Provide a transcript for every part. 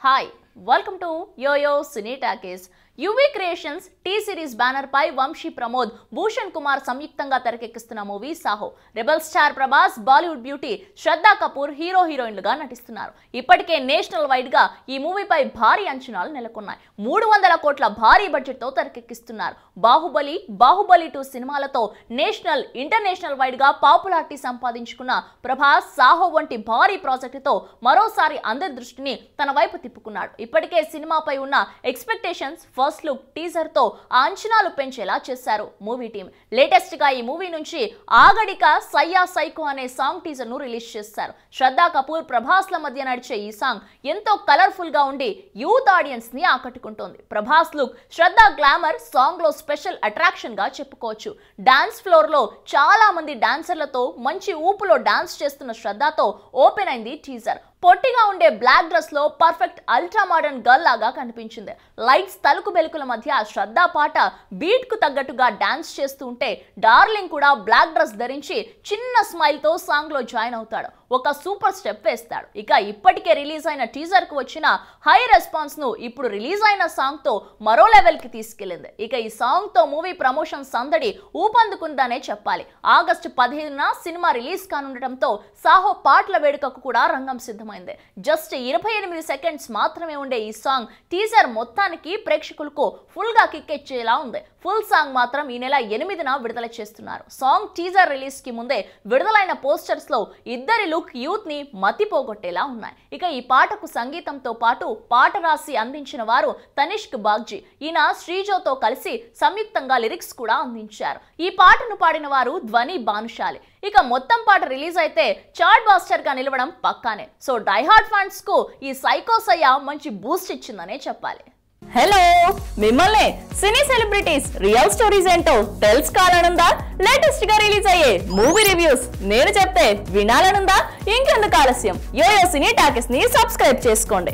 hi welcome to Yoyo Cine Talkies UV Creations T Series banner పై వంశీ ప్రమోద్ భూషణ్ కుమార్ సంయుక్తంగా తెరకెక్కిస్తున్న movie Saaho rebel star Prabhas Bollywood beauty Shraddha Kapoor hero హీరోయిన్లుగా నటిస్తున్నారు ఇప్పటికే నేషనల్ వైడ్ గా ఈ మూవీపై భారీ అంచనాలు నెలకొన్నాయి మూడు వందల కోట్ల భారీ బడ్జెట్ తో తెరకెక్కిస్తున్నారు బాహుబలి బాహుబలి టూ సినిమాలతో నేషనల్ ఇంటర్నేషనల్ వైడ్ గా పాపులారిటీ సంపాదించుకున్న ప్రభాస్ సాహో వంటి భారీ ప్రాజెక్టుతో మరోసారి అందరి దృష్టిని తన వైపు తిప్పుకున్నాడు ఇప్పటికే సినిమాపై ఉన్న ఎక్స్పెక్టేషన్స్ ఫస్ట్ లుక్ టీజర్ తో ఆ అంచనాలు పెంచేలా చేశారు మూవీ టీం లేటెస్ట్ గా ఈ మూవీ నుంచి ఆగడిక సయ్యా సైకో అనే సాంగ్ టీజర్ ను రిలీజ్ చేశారు శ్రద్ధా కపూర్ ప్రభాస్ల మధ్య నడిచే ఈ సాంగ్ ఎంతో కలర్ఫుల్ గా ఉండి యూత్ ఆడియన్స్ ని ఆకట్టుకుంటోంది Prabhas look Shraddha glamour song లో స్పెషల్ అట్రాక్షన్ గా చెప్పుకోవచ్చు డాన్స్ ఫ్లోర్ లో చాలా మంది డాన్సర్లతో మంచి ఊపులో డాన్స్ చేస్తున్న శ్రద్ధతో ఓపెన్ అయింది టీజర్ పొట్టిగా ఉండే బ్లాక్ డ్రెస్ లో పర్ఫెక్ట్ అల్ట్రా మోడర్న్ గర్ల్ లాగా కనిపించింది లైట్స్ తలుకు బెలుకుల మధ్య శ్రద్ధ పాట బీట్ కు తగ్గట్టుగా డాన్స్ చేస్తూ ఉంటే డార్లింగ్ కూడా బ్లాక్ డ్రెస్ ధరించి చిన్న స్మైల్ తో సాంగ్ లో జాయిన్ అవుతాడు ఒక సూపర్ స్టెప్ వేస్తాడు ఇక ఇప్పటికే రిలీజ్ అయిన టీజర్ కు వచ్చిన హై రెస్పాన్స్ ను ఇప్పుడు రిలీజ్ అయిన సాంగ్ తో మరో లెవెల్ కి తీసుకెళ్లింది ఇక ఈ సాంగ్ తో మూవీ ప్రమోషన్ సందడి ఊపందుకుందనే చెప్పాలి ఆగస్టు పదిహేనున సినిమా రిలీజ్ కానుండటంతో సాహో పాటల వేడుకకు కూడా రంగం సిద్ధమైంది జస్ట్ ఇరవై ఎనిమిది సెకండ్స్ మాత్రమే ఉండే ఈ సాంగ్ టీజర్ మొత్తానికి ప్రేక్షకులకు ఫుల్ గా కిక్కెచ్చేలా ఉంది ఫుల్ సాంగ్ మాత్రం ఈ నెల ఎనిమిదిన విడుదల చేస్తున్నారు సాంగ్ టీజర్ రిలీజ్ కి ముందే విడుదలైన పోస్టర్స్ లో ఇద్దరి లుక్ యూత్ ని మతిపోగొట్టేలా ఉన్నాయి ఇక ఈ పాటకు సంగీతంతో పాటు పాట రాసి అందించిన వారు తనిష్క్ బాగ్జీ ఈయన శ్రీజోతో కలిసి సంయుక్తంగా లిరిక్స్ కూడా అందించారు ఈ పాటను పాడిన వారు ధ్వని భానుశాలి ఇక మొత్తం పాట రిలీజ్ అయితే చార్ట్ బాస్టర్ గా నిలవడం పక్కానే సో డైహార్డ్ ఫ్యాన్స్ కు ఈ సైకో సయ్య మంచి బూస్ట్ ఇచ్చిందనే చెప్పాలి హలో మిమ్మల్ని సినీ సెలబ్రిటీస్ రియల్ స్టోరీస్ ఏంటో తెలుసుకోవాలనుందా లేటెస్ట్ గా రిలీజ్ అయ్యే మూవీ రివ్యూస్ నేను చెప్తే వినాలనుందా ఇంకెందుకు ఆలస్యం యోయో సినీ టాకెస్ ని సబ్స్క్రైబ్ చేసుకోండి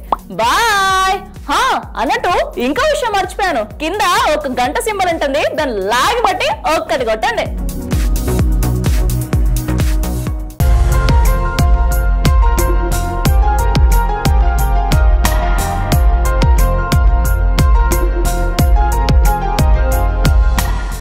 బాయ్ హా అన్నట్టు ఇంకో విషయం మర్చిపోయాను కింద ఒక గంట సింబల్ ఉంటుంది దాన్ని లాగి బట్టి ఒక్కటి కొట్టండి